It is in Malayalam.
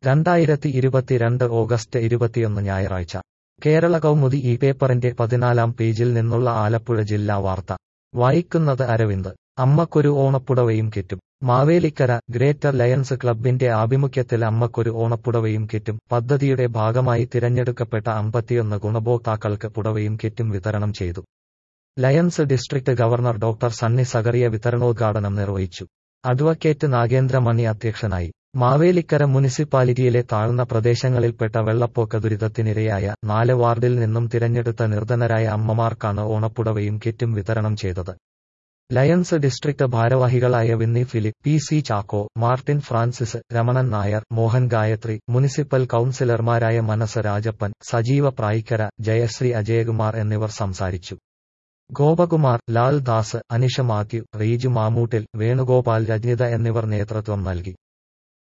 രണ്ടായിരത്തി ഇരുപത്തിരണ്ട് ഓഗസ്റ്റ് ഇരുപത്തിയൊന്ന് ഞായറാഴ്ച കേരള കൗമുദി ഈ പേപ്പറിന്റെ പതിനാലാം പേജിൽ നിന്നുള്ള ആലപ്പുഴ ജില്ലാ വാർത്ത വായിക്കുന്നത് അരവിന്ദ് അമ്മക്കൊരു ഓണപ്പുടവയും കിറ്റും മാവേലിക്കര ഗ്രേറ്റർ ലയൺസ് ക്ലബിന്റെ ആഭിമുഖ്യത്തിൽ അമ്മക്കൊരു ഓണപ്പുടവയും കിറ്റും പദ്ധതിയുടെ ഭാഗമായി തിരഞ്ഞെടുക്കപ്പെട്ട അമ്പത്തിയൊന്ന് ഗുണഭോക്താക്കൾക്ക് പുടവയും കിറ്റും വിതരണം ചെയ്തു lions district governor doctor Sunny Zacharia വിതരണോദ്ഘാടനം നിർവഹിച്ചു അഡ്വക്കേറ്റ് നാഗേന്ദ്രമണി അധ്യക്ഷനായി മാവേലിക്കര മുനിസിപ്പാലിറ്റിയിലെ താഴ്ന്ന പ്രദേശങ്ങളിൽപ്പെട്ട വെള്ളപ്പൊക്ക ദുരിതത്തിനിരയായ നാല് വാർഡിൽ നിന്നും തിരഞ്ഞെടുത്ത നിർധനരായ അമ്മമാർക്കാണ് ഓണപ്പുടവയും കിറ്റും വിതരണം ചെയ്തത് ലയൺസ് ഡിസ്ട്രിക്ട് ഭാരവാഹികളായ Winnie Philip P C Chacko Martin Francis Ramanan Nair Mohan Gayathri municipal കൌൺസിലർമാരായ മനസ് രാജപ്പൻ സജീവ പ്രായിക്കര ജയശ്രീ അജയകുമാർ എന്നിവർ സംസാരിച്ചു ഗോപകുമാർ ലാൽ ദാസ് അനിഷ മാത്യു റീജു മാമൂട്ടിൽ വേണുഗോപാൽ രജ്ഞിത എന്നിവർ നേതൃത്വം നൽകി